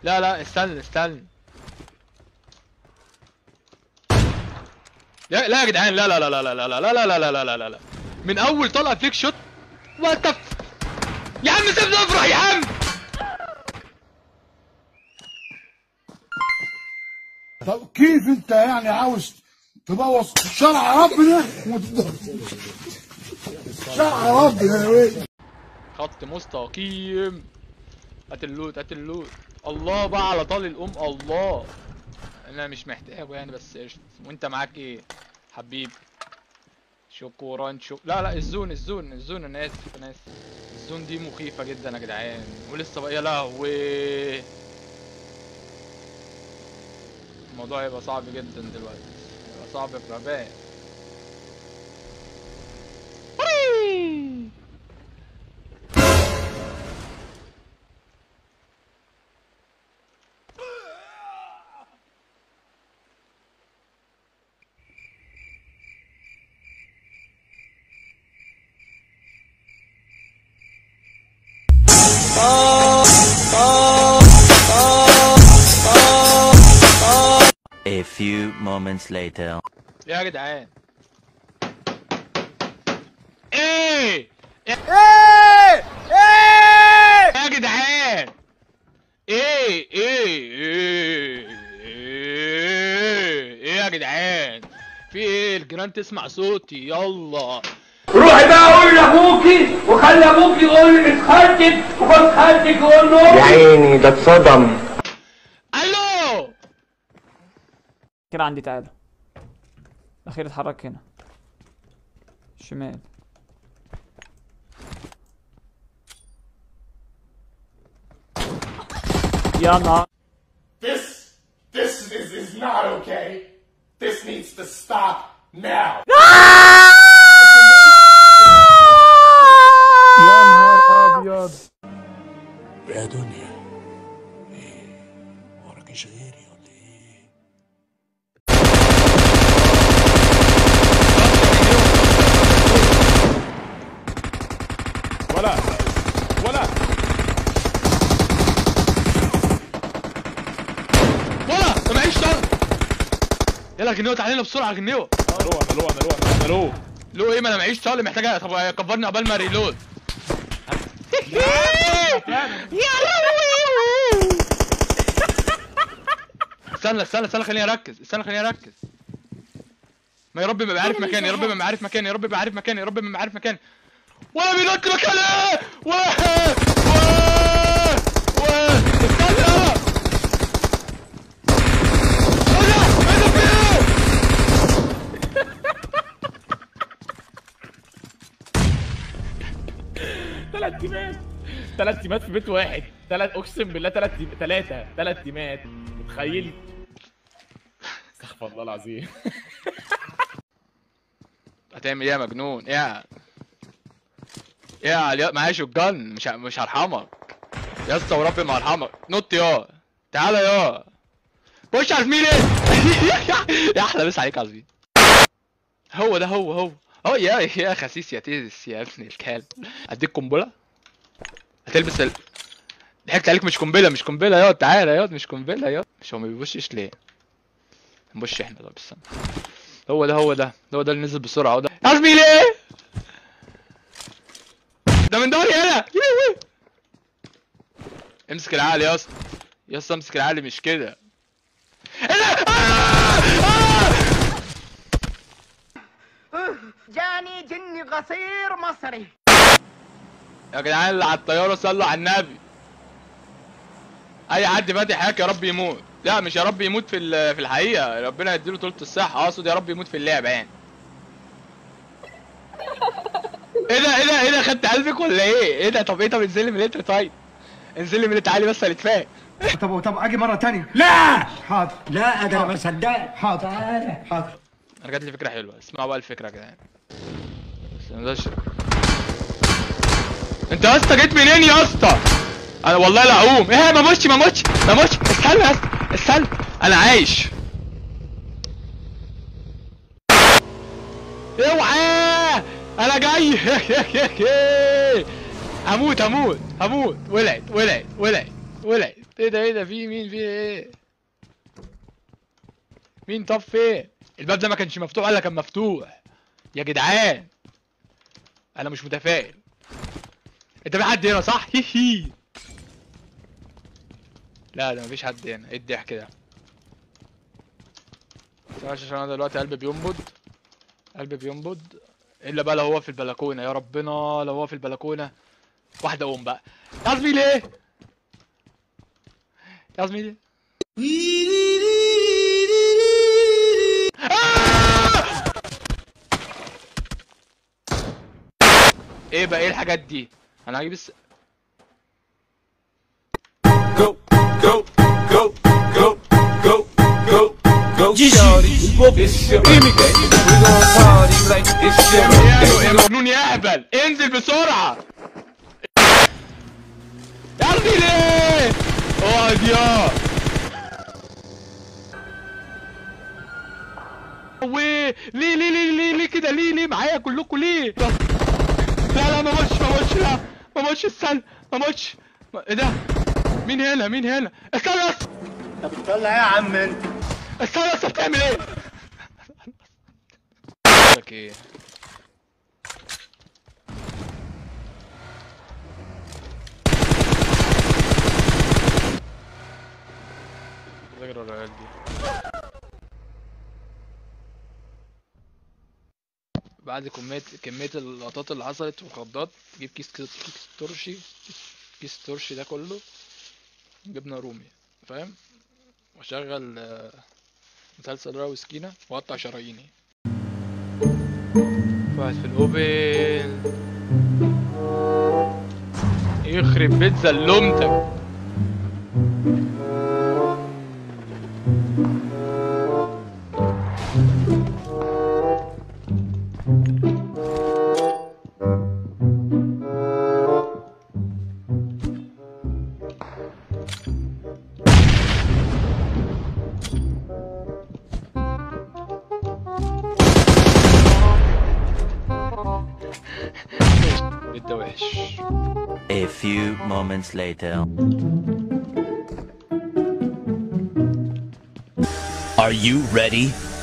لا لا استنى استنى لا لا يا جدعان لا لا لا لا لا لا لا لا لا لا لا لا لا لا من اول طلع فيك شوت وات يا عم سيبني افرح يا عم طب كيف انت يعني عاوز تبوظ شرع ربنا وت- شرع ربنا يا ويلي خط مستقيم هات اللوت هات اللوت الله بقى على طال الام الله انا مش محتاجه يعني بس قشطة وانت معاك ايه حبيبي شكرا شك لا لا الزون الزون الزون انا اسف انا اسف الزون دي مخيفه جدا يا جدعان ولسه بقى يا لهوي الموضوع هيبقى صعب جدا دلوقتي هيبقى صعب بغباء A few moments later. يا جدعان ايه ايه يا جدعان ايه ايه ايه ايه ايه يا جدعان في ايه الجيران تسمع صوتي يلا روحي بقى قول لابوكي وخلي ابوكي يقول لخالتك وخد خالتك يقول له يا عيني ده اتصدم الو كده عندي تعالى الاخير اتحرك هنا شمال يا نهار This, this is, is not okay. This needs to stop now. يا نهار ابيض يا دنيا ايه وراكيش غيري ولا ايه ولا ولا ولا ما معيش طرد يلا غنيوه تعالى بسرعه غنيوه انا لو انا لو انا لو انا لو لو ايه ما انا معيش طالب محتاجه طب كبرني قبل ما ريلود يا لهوي استنى استنى استنى خليني اركز استنى خليني اركز ما يا رب ما عارف مكاني يا رب ما عارف مكاني يا رب ما عارف مكاني يا رب ما عارف مكاني ولا بينط مكاني و و و استنى ايه ده ايه ده في ايه ثلاث تيمات ثلاث تيمات في بيت واحد ثلاث اقسم بالله ثلاث ثلاثه ثلاث تيمات متخيل استغفر الله العظيم هتعمل ايه يا مجنون ايه ايه يا علي معايا شوتجن مش ه- مش هرحمك يا اسطى وربي ما هرحمك نط يا تعالى يا خش على زميلي يا احلى بس عليك يا زميلي هو ده هو هو هو يا يا خسيس يا تيس يا ابن الكلب اديك قنبله هتلبس ال... ضحكت عليك مش قنبله مش قنبله يا تعالى يا مش قنبله يا مش هو ما بيبصش ليه نبص احنا طب استنى هو ده هو ده هو ده اللي نزل بسرعه هو ده يا زميلي ده من دوري هنا يوي. امسك العقل يا اسطى يا اسطى امسك العقل مش كده ايه ده آه! آه! جاني جني قصير مصري يا جدعان اللي على الطياره صلوا على النبي اي حد فاتح هاك يا رب يموت لا مش يا رب يموت في ال- في الحقيقه ربنا يديله طولة الصحه اقصد يا رب يموت في اللعبه يعني ايه ده ايه ده ايه ده خدت قلبك ولا ايه ايه ده طب ايه طب انزل لي من اللتر طيب انزل لي من تعالي بس هنتفاهم طب طب اجي مره تانية لا حاضر لا ده انا ما صدقت حاضر حاضر انا جات لي فكره حلوه اسمعوا بقى الفكره يا جدعان بس أنا ده ش- انت يا اسطى جيت منين يا اسطى انا والله لا اقوم ايه ما موتش ما موتش ما موتش استنى يا اسطى استنى انا عايش اوعى انا جاي هموت هموت هموت ولعت ولعت ولعت ولعت ايه ده ايه ده في مين في ايه مين طب فين الباب ده ما كانش مفتوح ولا كان مفتوح يا جدعان انا مش متفائل انت في حد هنا صح هي هي لا ده مفيش حد هنا ايه الضحك ده معلش عشان انا دلوقتي قلبي بينبض قلبي بينبض الا بقى لو هو في البلكونه يا ربنا لو هو في البلكونه واحده قوم بقى يا زميلي ايه يا زميلي آه! ايه بقى ايه الحاجات دي انا هجيب الس... يا يا مجنون يا اهبل انزل بسرعه يا زميلي اقعد يا ويه ليه ليه ليه ليه ليه كده ليه ليه معايا كلكم ليه لا لا ما موتش ما موتش لا ما موتش استنى ما موتش ما- ايه ده مين هنا مين هنا استنى بس انت بتطلع ايه يا عم انت استنى بس بتعمل ايه لك ايه ذاكر العيال دي بعد كمية كمية اللقطات اللي حصلت والخضات جيب كيس كيس كيس ترشي كيس- كيس ترشي ده كله جبنة رومي فاهم واشغل آه، مسلسل راوي سكينة واقطع شراييني واحد في الاوبن يخرب بيت زلمتك البيت ده وحش A few moments later. Are you ready?